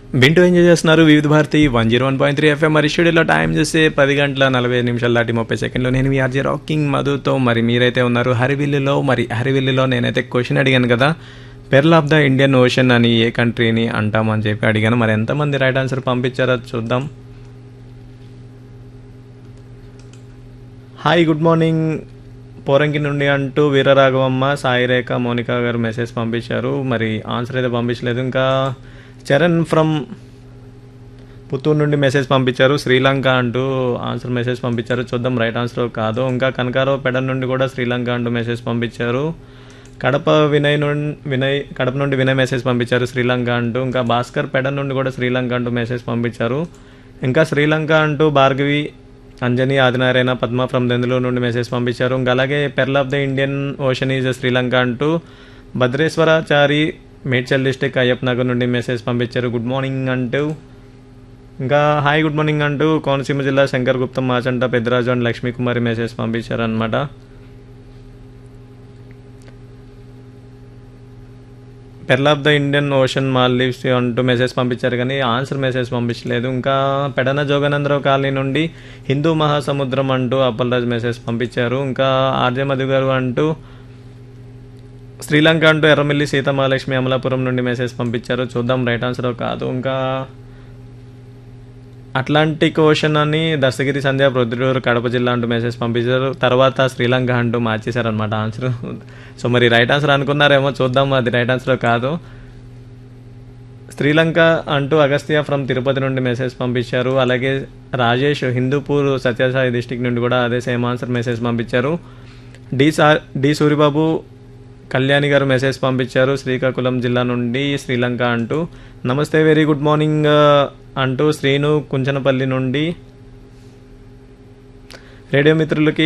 వింటూ ఎంజాయ్ చేస్తున్నారు Vividh Bharati one zero one point three FM మరి స్టూడియోలో టైం చేస్తే పది గంటల నలభై ఐదు నిమిషాలు దాటి ముప్పై సెకండ్లో నేను మీ ఆర్జే రాకింగ్ మధుతో మరి మీరైతే ఉన్నారు హరివిల్లులో మరి హరివిల్లులో నేనైతే క్వశ్చన్ అడిగాను కదా pearl of the Indian Ocean అని ఏ కంట్రీని అంటామని చెప్పి అడిగాను మరి ఎంతమంది రైట్ ఆన్సర్ పంపించారో చూద్దాం హాయ్ గుడ్ మార్నింగ్ పోరంకి నుండి అంటూ వీరరాఘవమ్మ సాయిరేఖ మోనికా గారు మెసేజ్ పంపించారు మరి ఆన్సర్ అయితే పంపించలేదు ఇంకా చరణ్ ఫ్రమ్ పుత్తూరు నుండి మెసేజ్ పంపించారు శ్రీలంక అంటూ ఆన్సర్ మెసేజ్ పంపించారు చూద్దాం రైట్ ఆన్సర్ కాదు ఇంకా కనకారావు పెడ నుండి కూడా శ్రీలంక అంటూ మెసేజ్ పంపించారు కడప వినయ్ నుండి వినయ్ కడప నుండి వినయ్ మెసేజ్ పంపించారు శ్రీలంక అంటూ ఇంకా భాస్కర్ పెడ నుండి కూడా శ్రీలంక అంటూ మెసేజ్ పంపించారు ఇంకా శ్రీలంక అంటూ భార్గవి అంజని ఆదినారాయణ పద్మ ఫ్రమ్ దెందులూరు నుండి మెసేజ్ పంపించారు ఇంకా అలాగే pearl of the Indian Ocean is Sri Lanka అంటూ భద్రేశ్వరాచారి మేడ్చల్ డిస్టిక్ అయ్యప్ప నగర్ నుండి మెసేజ్ పంపించారు గుడ్ మార్నింగ్ అంటూ ఇంకా హాయ్ గుడ్ మార్నింగ్ అంటూ కోనసీమ జిల్లా శంకర్ గుప్తం మాచంట పెద్దరాజు అండ్ లక్ష్మీ కుమారి మెసేజ్ పంపించారు అనమాట pearl of the Indian Ocean Maldives అంటూ మెసేజ్ పంపించారు కానీ ఆన్సర్ మెసేజ్ పంపించలేదు ఇంకా పెడన జోగనందరావు కాలనీ నుండి హిందూ మహాసముద్రం అంటూ అప్పలరాజ్ మెసేజ్ పంపించారు ఇంకా ఆర్జే మధు గారు అంటూ శ్రీలంక అంటూ ఎర్రమిల్లి సీతమహాలక్ష్మి అమలాపురం నుండి మెసేజ్ పంపించారు చూద్దాం రైట్ ఆన్సర్ కాదు ఇంకా అట్లాంటిక్ ఓషన్ అని దస్తగిరి సంధ్య ప్రొద్దుటూరు కడప జిల్లా అంటూ మెసేజ్ పంపించారు తర్వాత శ్రీలంక అంటూ మార్చేశారు అనమాట ఆన్సర్ సో మరి రైట్ ఆన్సర్ అనుకున్నారేమో చూద్దాం అది రైట్ ఆన్సర్ కాదు శ్రీలంక అంటూ అగస్త్య ఫ్రమ్ తిరుపతి నుండి మెసేజ్ పంపించారు అలాగే రాజేష్ హిందూపూర్ సత్యసాయి డిస్టిక్ నుండి కూడా అదే సేమ్ ఆన్సర్ మెసేజ్ పంపించారు డి సా డి సూరిబాబు కళ్యాణి గారు మెసేజ్ పంపించారు శ్రీకాకుళం జిల్లా నుండి శ్రీలంక అంటూ నమస్తే వెరీ గుడ్ మార్నింగ్ అంటూ శ్రీను కుంచనపల్లి నుండి రేడియో మిత్రులకి